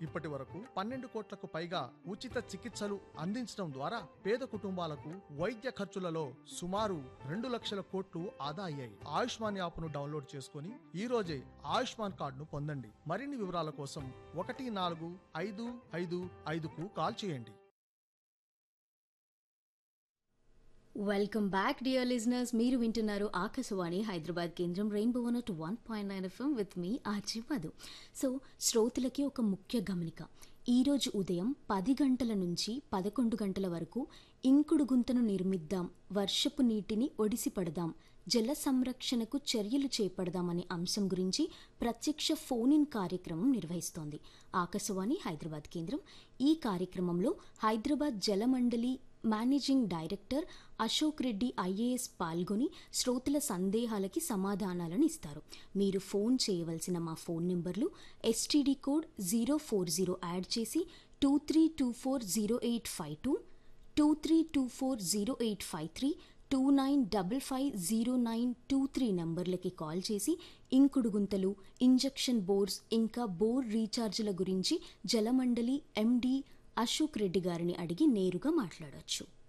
ఇప్పటి వరకు పన్నెండు కోట్లకు పైగా ఉచిత చికిత్సలు అందించడం ద్వారా పేద కుటుంబాలకు వైద్య ఖర్చులలో సుమారు రెండు లక్షల కోట్లు ఆదా అయ్యాయి ఆయుష్మాన్ యాప్ను డౌన్లోడ్ చేసుకుని ఈ రోజే ఆయుష్మాన్ కార్డును పొందండి మరిన్ని వివరాల కోసం ఒకటి నాలుగు ఐదు ఐదు ఐదుకు కాల్ చేయండి వెల్కమ్ బ్యాక్ డియర్ లిజనర్స్ మీరు వింటున్నారు ఆకాశవాణి హైదరాబాద్ కేంద్రం rainbow one two one point nine FM with మీ ఆర్జీ మధు సో శ్రోతలకి ఒక ముఖ్య గమనిక ఈరోజు ఉదయం పది గంటల నుంచి పదకొండు గంటల వరకు ఇంకుడు గుంతను నిర్మిద్దాం వర్షపు నీటిని ఒడిసి పడదాం జల సంరక్షణకు చర్యలు చేపడదాం అనే అంశం గురించి ప్రత్యక్ష ఫోన్ ఇన్ కార్యక్రమం నిర్వహిస్తోంది ఆకాశవాణి హైదరాబాద్ కేంద్రం ఈ కార్యక్రమంలో Hyderabad Jalamandali managing director Ashok Reddy IAS పాల్గొని శ్రోతల సందేహాలకి సమాధానాలను ఇస్తారు మీరు ఫోన్ చేయవలసిన మా ఫోన్ నెంబర్లు STD code zero four zero add చేసి two three two four zero eight five two two three two four zero eight five three two nine double five zero nine two three నంబర్లకి call చేసి ఇంకుడు గుంతలు injection bores ఇంకా bore రీఛార్జ్ల గురించి జలమండలి ఎండి అశోక్ రెడ్డి గారిని అడిగి నేరుగా మాట్లాడొచ్చు